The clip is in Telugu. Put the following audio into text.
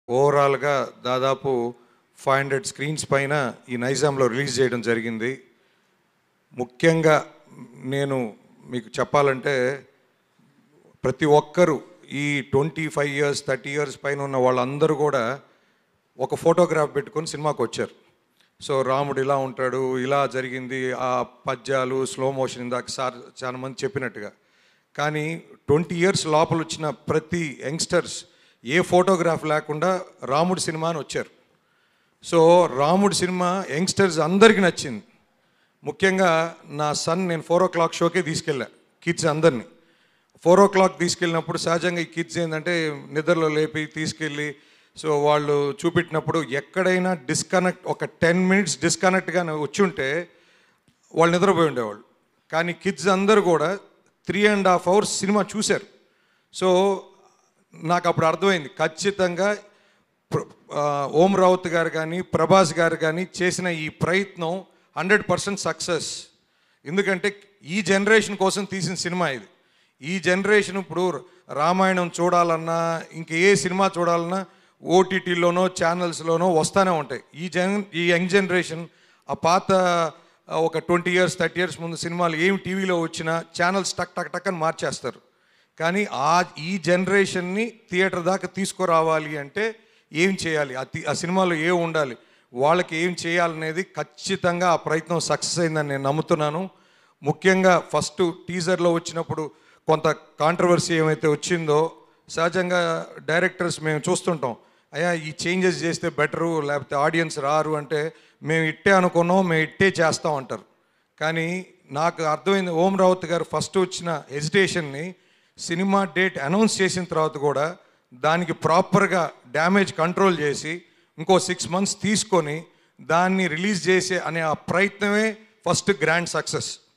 ఓవరాల్గా దాదాపు ఫైవ్ హండ్రెడ్ స్క్రీన్స్ పైన ఈ నైజాంలో రిలీజ్ చేయడం జరిగింది ముఖ్యంగా నేను మీకు చెప్పాలంటే ప్రతి ఒక్కరూ ఈ twenty five years thirty years పైన ఉన్న వాళ్ళందరూ కూడా ఒక ఫోటోగ్రాఫ్ పెట్టుకొని సినిమాకి వచ్చారు సో రాముడు ఇలా ఉంటాడు ఇలా జరిగింది ఆ పద్యాలు స్లో మోషన్ ఇందాక సార్ చాలా మంది చెప్పినట్టుగా కానీ ట్వంటీ ఇయర్స్ లోపల వచ్చిన ప్రతి యంగ్స్టర్స్ ఏ ఫోటోగ్రాఫ్ లేకుండా రాముడు సినిమా అని వచ్చారు సో రాముడు సినిమా యంగ్స్టర్స్ అందరికీ నచ్చింది ముఖ్యంగా నా సన్ నేను ఫోర్ ఓ క్లాక్ షోకే తీసుకెళ్ళా కిడ్స్ అందరినీ ఫోర్ ఓ క్లాక్ తీసుకెళ్ళినప్పుడు సహజంగా ఈ కిడ్స్ ఏంటంటే నిద్రలో లేపి తీసుకెళ్ళి సో వాళ్ళు చూపెట్టినప్పుడు ఎక్కడైనా డిస్కనెక్ట్ ఒక టెన్ మినిట్స్ డిస్కనెక్ట్గా వచ్చి ఉంటే వాళ్ళు నిద్రపోయి ఉండేవాళ్ళు కానీ కిడ్స్ అందరూ కూడా three and half hours cinema చూశారు సో నాకు అప్పుడు అర్థమైంది ఖచ్చితంగా ప్ర- ఆ, ఓం రావుత్ గారు కానీ ప్రభాస్ గారు కానీ చేసిన ఈ ప్రయత్నం హండ్రెడ్ పర్సెంట్ సక్సెస్ ఎందుకంటే ఈ జనరేషన్ కోసం తీసిన సినిమా ఇది ఈ జనరేషన్ ఇప్పుడు రామాయణం చూడాలన్నా ఇంక ఏ సినిమా చూడాలన్నా ఓటీటీలోనో ఛానల్స్లోనో వస్తూనే ఉంటాయి ఈ జన్ ఈ యంగ్ జనరేషన్ ఆ పాత ఆ, ఒక ట్వంటీ ఇయర్స్ థర్టీ ఇయర్స్ ముందు సినిమాలు ఏం టీవీలో వచ్చినా ఛానల్స్ టక్ టక్ టక్ అని మార్చేస్తారు కానీ ఆ ఈ జనరేషన్ని థియేటర్ దాకా తీసుకురావాలి అంటే ఏం చేయాలి ఆ తి- ఆ సినిమాలో ఏం ఉండాలి వాళ్ళకి ఏం చేయాలనేది ఖచ్చితంగా ఆ ప్రయత్నం సక్సెస్ అయిందని నేను నమ్ముతున్నాను ముఖ్యంగా ఫస్ట్ టీజర్లో వచ్చినప్పుడు కొంత కాంట్రవర్సీ ఏమైతే వచ్చిందో సహజంగా డైరెక్టర్స్ మేము చూస్తుంటాం అయ్యా ఈ చేంజెస్ చేస్తే బెటరు లేకపోతే ఆడియన్స్ రారు అంటే మేము ఇట్టే అనుకున్నాం మేము ఇట్టే చేస్తాం అంటారు కానీ నాకు అర్థమైంది ఓం రావుత్ గారు ఫస్ట్ వచ్చిన హెజిటేషన్ని సినిమా డేట్ అనౌన్స్ చేసిన తర్వాత కూడా దానికి ప్రాపర్గా డ్యామేజ్ కంట్రోల్ చేసి ఇంకో సిక్స్ మంత్స్ తీసుకొని దాన్ని రిలీజ్ చేసే అనే ఆ ప్రయత్నమే ఫస్ట్ గ్రాండ్ సక్సెస్